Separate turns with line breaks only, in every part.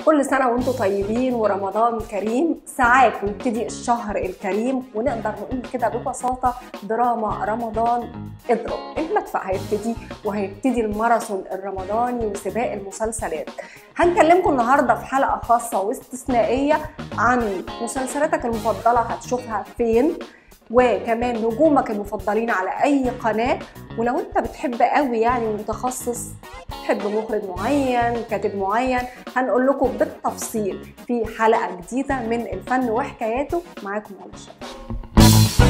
كل سنة وانتم طيبين ورمضان كريم ساعات بيبتدي الشهر الكريم ونقدر نقول كده ببساطة دراما رمضان اضرب المدفع هيبتدي وهيبتدي الماراثون الرمضاني وسباق المسلسلات هنكلمكم النهاردة في حلقة خاصة واستثنائية عن مسلسلاتك المفضلة هتشوفها فين وكمان نجومك المفضلين على اي قناه ولو انت بتحب قوي يعني ومتخصص تحب مخرج معين كاتب معين هنقول لكم بالتفصيل في حلقه جديده من الفن وحكاياته معاكم على الشباب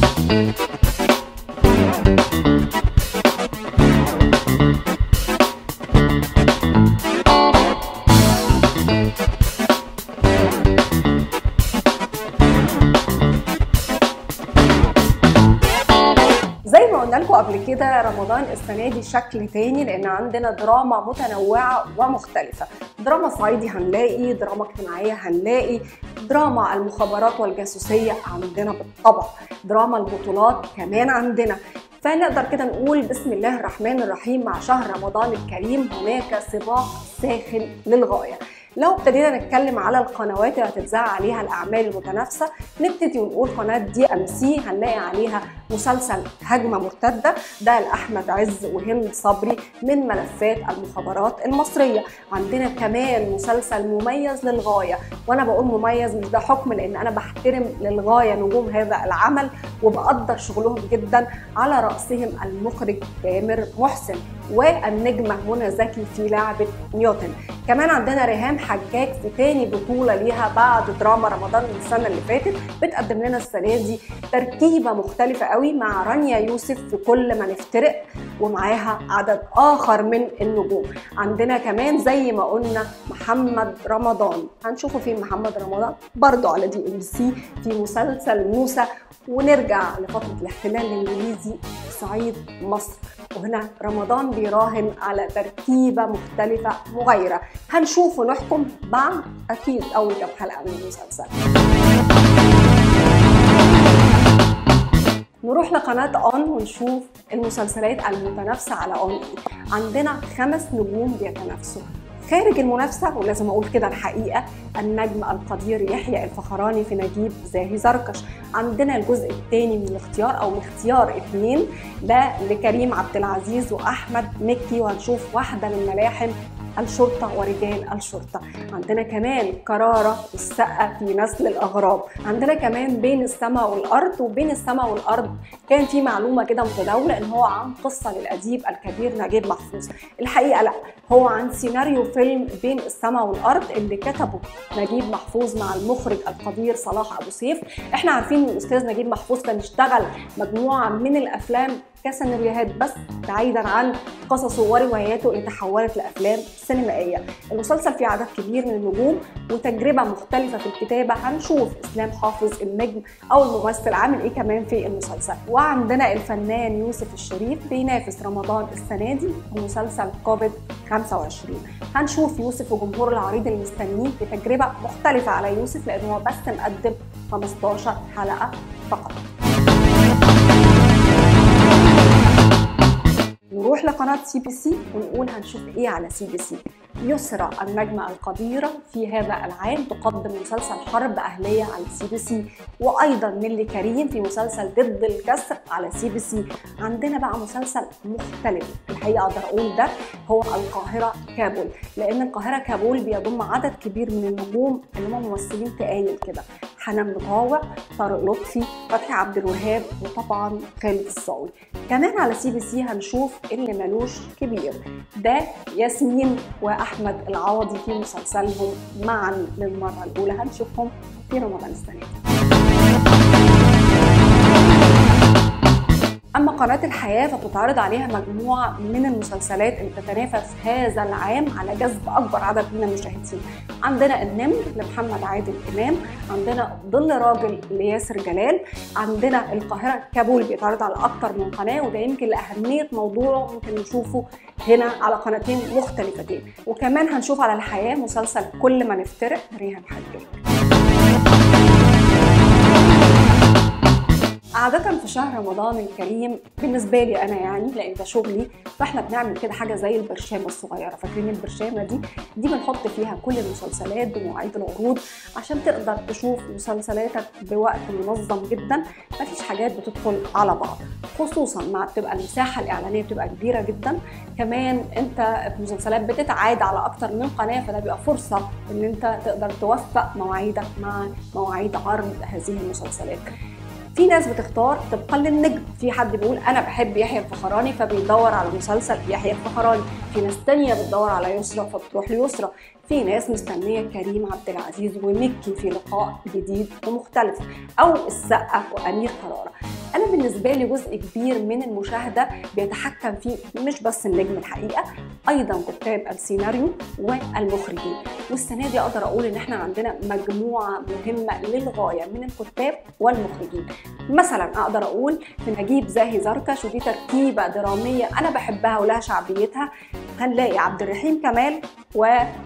زي ما قلنا لكم قبل كده رمضان السنه دي شكل تاني لان عندنا دراما متنوعه ومختلفه دراما صعيدي هنلاقي دراما اجتماعيه هنلاقي دراما المخابرات والجاسوسيه عندنا بالطبع دراما البطولات كمان عندنا فنقدر كده نقول بسم الله الرحمن الرحيم مع شهر رمضان الكريم هناك سباق ساخن للغايه لو ابتدينا نتكلم على القنوات اللي هتتذاع عليها الاعمال المتنافسه نبتدي ونقول قناه دي ام سي هنلاقي عليها مسلسل هجمه مرتده ده لاحمد عز وهند صبري من ملفات المخابرات المصريه عندنا كمان مسلسل مميز للغايه وانا بقول مميز مش ده حكم لان انا بحترم للغايه نجوم هذا العمل وبقدر شغلهم جدا على راسهم المخرج تامر محسن والنجمه منى زكي في لعبه نيوتن كمان عندنا ريهام حجاج في تاني بطوله ليها بعد دراما رمضان السنه اللي فاتت بتقدم لنا السنه دي تركيبه مختلفه قوي مع رانيا يوسف في كل ما نفترق ومعاها عدد اخر من النجوم عندنا كمان زي ما قلنا محمد رمضان هنشوفه فين محمد رمضان برضو على دي ام سي في مسلسل موسى ونرجع لفتره الاحتلال الانجليزي في صعيد مصر وهنا رمضان بيراهن على تركيبه مختلفه مغايره هنشوف ونحكم بعد اكيد اول كام حلقه من المسلسل نروح لقناة اون ونشوف المسلسلات المتنافسة على اون عندنا خمس نجوم بيتنافسوا خارج المنافسة ولازم أقول كده الحقيقة النجم القدير يحيى الفخراني في نجيب زاهي زركش عندنا الجزء الثاني من الاختيار أو من اختيار اثنين ده لكريم عبد العزيز وأحمد مكي وهنشوف واحدة من ملاحم الشرطة ورجال الشرطة عندنا كمان قرارة والسقة في نسل الأغراب عندنا كمان بين السماء والأرض وبين السماء والأرض كان في معلومة كده متداولة إن هو عن قصة للأديب الكبير نجيب محفوظ الحقيقة لا هو عن سيناريو فيلم بين السماء والأرض اللي كتبه نجيب محفوظ مع المخرج القدير صلاح أبو سيف احنا عارفين ان الأستاذ نجيب محفوظ كان اشتغل مجموعة من الأفلام كسيناريوهات بس بعيدا عن قصصه ورواياته اللي تحولت لافلام سينمائيه. المسلسل فيه عدد كبير من النجوم وتجربه مختلفه في الكتابه هنشوف اسلام حافظ النجم او الممثل عامل ايه كمان في المسلسل. وعندنا الفنان يوسف الشريف بينافس رمضان السنه دي بمسلسل كوفيد 25. هنشوف يوسف وجمهور العريض المستنيين بتجربه مختلفه على يوسف لانه هو بس مقدم 15 حلقه فقط. نروح لقناة سي بي سي ونقول هنشوف ايه على سي بي سي يسرى النجمة القديرة في هذا العام تقدم مسلسل حرب أهلية على سي بي سي وأيضا نيلي كريم في مسلسل ضد الكسر على سي بي سي عندنا بقى مسلسل مختلف الحقيقة أقدر أقول ده هو القاهرة كابول لأن القاهرة كابول بيضم عدد كبير من النجوم اللي هم ممثلين تقايل كده حنان مطاوع طارق لطفي فتحي عبد الوهاب وطبعا خالد الصاوي كمان على سي بي سي هنشوف اللي ملوش كبير ده ياسمين واحمد العوضي في مسلسلهم معا للمره الاولى هنشوفهم في رمضان السنه دي اما قناه الحياه فبتتعرض عليها مجموعه من المسلسلات اللي بتتنافس هذا العام على جذب اكبر عدد من المشاهدين عندنا النمر لمحمد عادل امام عندنا ظل راجل لياسر جلال عندنا القاهره كابول بيتعرض على اكتر من قناه وده يمكن لاهميه موضوعه ممكن نشوفه هنا على قناتين مختلفتين وكمان هنشوف على الحياه مسلسل كل ما نفترق ريهام حجاج عادة في شهر رمضان الكريم بالنسبة لي أنا يعني لأن ده شغلي فإحنا بنعمل كده حاجة زي البرشامة الصغيرة فاكرين البرشامة دي دي بنحط فيها كل المسلسلات بمواعيد العروض عشان تقدر تشوف مسلسلاتك بوقت منظم جدا مفيش حاجات بتدخل على بعض خصوصا مع بتبقى المساحة الإعلانية بتبقى كبيرة جدا كمان أنت المسلسلات بتتعاد على أكتر من قناة فده بيبقى فرصة إن أنت تقدر توفق مواعيدك مع مواعيد عرض هذه المسلسلات في ناس بتختار طبقا للنجم في حد بيقول انا بحب يحيى الفخراني فبيدور على مسلسل يحيى الفخراني في ناس تانية بتدور على يسرا فبتروح ليسرا في ناس مستنية كريم عبد العزيز ومكي في لقاء جديد ومختلف أو السقا وأمير قرارة أنا بالنسبة لي جزء كبير من المشاهدة بيتحكم فيه مش بس النجم الحقيقة أيضا كتاب السيناريو والمخرجين والسنة دي أقدر أقول إن إحنا عندنا مجموعة مهمة للغاية من الكتاب والمخرجين مثلا أقدر أقول في نجيب زاهي زركش ودي تركيبة درامية أنا بحبها ولها شعبيتها هنلاقي عبد الرحيم كمال و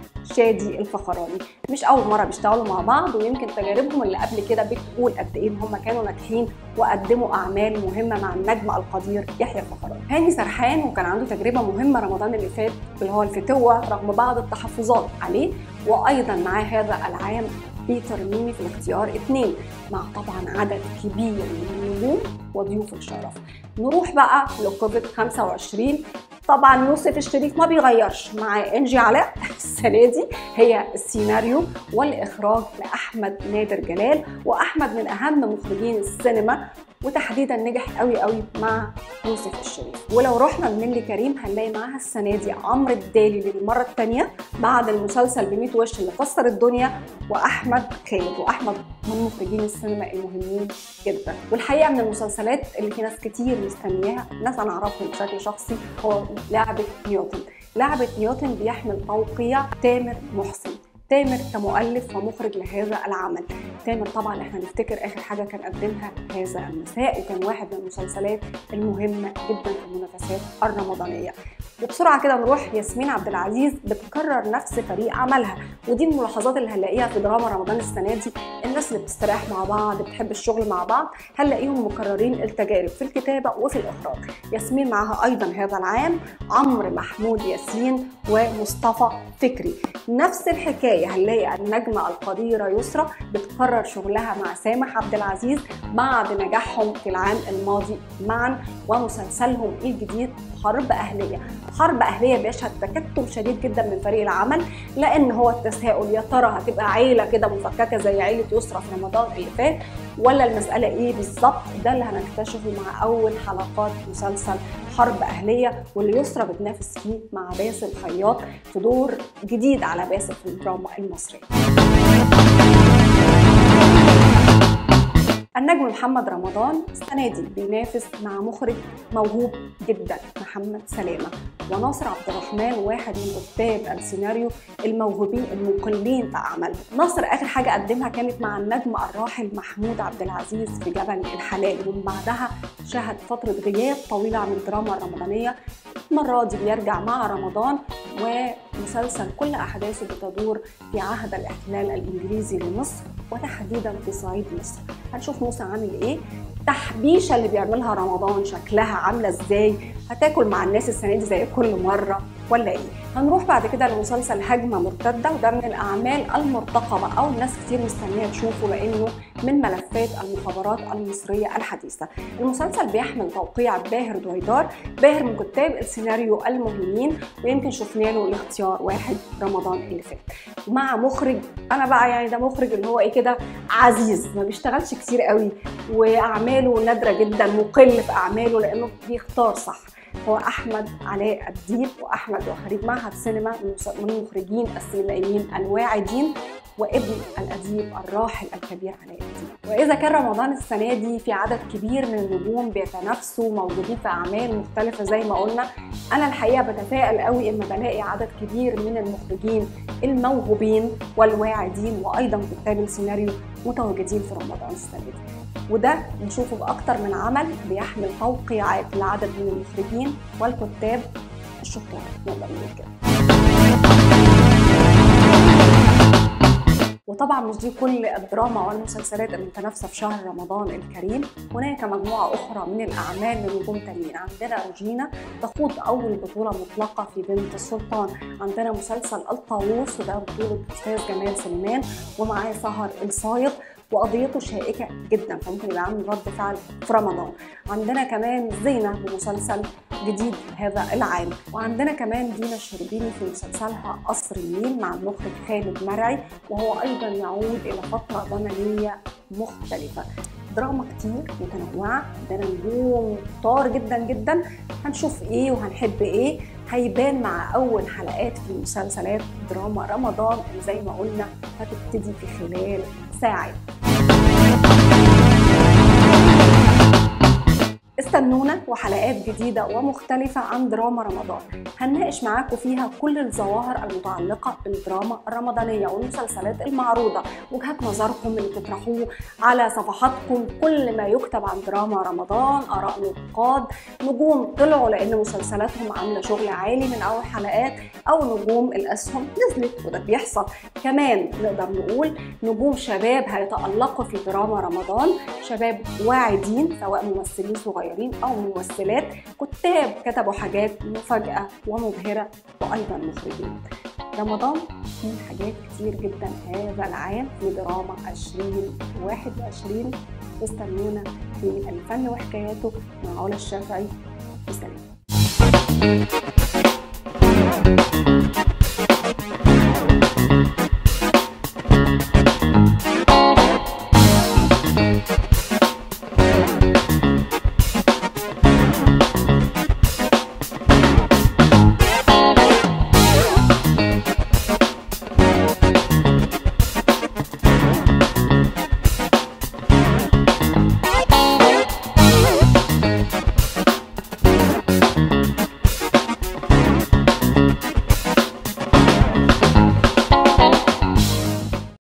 شادي الفخراني مش اول مره بيشتغلوا مع بعض ويمكن تجاربهم اللي قبل كده بتقول قد ايه هم كانوا ناجحين وقدموا اعمال مهمه مع النجم القدير يحيى الفخراني هاني سرحان وكان عنده تجربه مهمه رمضان اللي فات اللي هو الفتوه رغم بعض التحفظات عليه وايضا معاه هذا العام بيتر ميمي في الاختيار اثنين مع طبعا عدد كبير من النجوم وضيوف الشرف نروح بقى لكوفيد 25 طبعا يوسف الشريف ما بيغيرش مع انجي علاء السنه دي هي السيناريو والاخراج لاحمد نادر جلال واحمد من اهم مخرجين السينما وتحديدا نجح قوي قوي مع يوسف الشريف ولو رحنا لنيلي كريم هنلاقي معاها السنه دي عمرو الدالي للمره الثانيه بعد المسلسل ب 100 وش اللي كسر الدنيا واحمد خالد واحمد من مخرجين السينما المهمين جدا والحقيقه من المسلسلات اللي في ناس كتير مستنياها ناس انا اعرفهم بشكل شخصي هو لعبه نيوتن لعبه نيوتن بيحمل توقيع تامر محسن تامر كمؤلف ومخرج لهذا العمل تامر طبعا احنا نفتكر اخر حاجه كان قدمها هذا المساء وكان واحد من المسلسلات المهمه جدا في المنافسات الرمضانيه وبسرعه كده نروح ياسمين عبد العزيز بتكرر نفس فريق عملها ودي الملاحظات اللي هنلاقيها في دراما رمضان السنه دي الناس اللي بتستريح مع بعض بتحب الشغل مع بعض هنلاقيهم مكررين التجارب في الكتابه وفي الاخراج ياسمين معاها ايضا هذا العام عمرو محمود ياسين ومصطفى فكري نفس الحكايه هنلاقي النجمه القديره يسرا بتكرر شغلها مع سامح عبد العزيز بعد نجاحهم في العام الماضي معا ومسلسلهم الجديد حرب اهليه حرب اهليه بيشهد تكتل شديد جدا من فريق العمل لان هو التساؤل يا ترى هتبقى عيله كده مفككه زي عيله يسرا في رمضان اللي فات ولا المساله ايه بالظبط ده اللي هنكتشفه مع اول حلقات مسلسل حرب اهليه واللي يسرا بتنافس فيه مع باسل خياط في دور جديد على باسل في الدراما المصريه النجم محمد رمضان السنه دي بينافس مع مخرج موهوب جدا محمد سلامه وناصر عبد الرحمن واحد من كتاب السيناريو الموهوبين المقلين في اعمالهم ناصر اخر حاجه قدمها كانت مع النجم الراحل محمود عبد العزيز في جبل الحلال ومن بعدها شهد فتره غياب طويله عن الدراما الرمضانيه المرة دي بيرجع مع رمضان ومسلسل كل أحداثه بتدور في عهد الاحتلال الإنجليزي لمصر وتحديدا في صعيد مصر هنشوف موسى عامل إيه التحبيشة اللي بيعملها رمضان شكلها عاملة إزاي هتاكل مع الناس السنة دي زي كل مرة ولا ايه؟ هنروح بعد كده لمسلسل هجمه مرتده وده من الاعمال المرتقبه او الناس كتير مستنيه تشوفه لانه من ملفات المخابرات المصريه الحديثه. المسلسل بيحمل توقيع باهر دويدار، باهر من كتاب السيناريو المهمين ويمكن شفنا له الاختيار واحد رمضان اللي فات. مع مخرج انا بقى يعني ده مخرج اللي هو ايه كده عزيز ما بيشتغلش كتير قوي واعماله نادره جدا مقل في اعماله لانه بيختار صح. هو احمد علاء الديب واحمد وخريج معهد سينما من المخرجين السينمائيين الواعدين وابن الاديب الراحل الكبير علاء الدين واذا كان رمضان السنه دي في عدد كبير من النجوم بيتنافسوا موجودين في اعمال مختلفه زي ما قلنا انا الحقيقه بتفائل قوي اما بلاقي عدد كبير من المخرجين الموهوبين والواعدين وايضا كتاب السيناريو متواجدين في رمضان السنه دي وده نشوفه بأكتر من عمل بيحمل توقيعات لعدد من المخرجين والكتاب الشطار نقدر نقول كده وطبعا مش دي كل الدراما والمسلسلات المتنافسة في شهر رمضان الكريم هناك مجموعة أخرى من الأعمال لنجوم تانيين عندنا روجينا تخوض أول بطولة مطلقة في بنت السلطان عندنا مسلسل الطاووس وده بطولة أستاذ جمال سليمان ومعاه سهر الصايغ وقضيته شائكة جدا فممكن يبقى عامل رد فعل في رمضان عندنا كمان زينة بمسلسل جديد هذا العام وعندنا كمان دينا الشربيني في مسلسلها قصر النيل مع المخرج خالد مرعي وهو أيضا يعود إلى فترة زمنية مختلفة دراما كتير متنوعة عندنا نجوم كتار جدا جدا هنشوف ايه وهنحب ايه هيبان مع اول حلقات في مسلسلات دراما رمضان اللي زي ما قلنا هتبتدي في خلال ساعات استنونا وحلقات جديدة ومختلفة عن دراما رمضان هنناقش معاكم فيها كل الظواهر المتعلقة بالدراما الرمضانية والمسلسلات المعروضة وجهات نظركم اللي بتطرحوه على صفحاتكم كل ما يكتب عن دراما رمضان آراء نقاد نجوم طلعوا لأن مسلسلاتهم عاملة شغل عالي من أول حلقات أو نجوم الأسهم نزلت وده بيحصل كمان نقدر نقول نجوم شباب هيتألقوا في دراما رمضان شباب واعدين سواء ممثلين صغيرين او ممثلات كتاب كتبوا حاجات مفاجاه ومبهره وايضا مخرجين رمضان فيه حاجات كتير جدا هذا العام في دراما 2021 استنونا في الفن وحكاياته مع علا الشافعي وسلام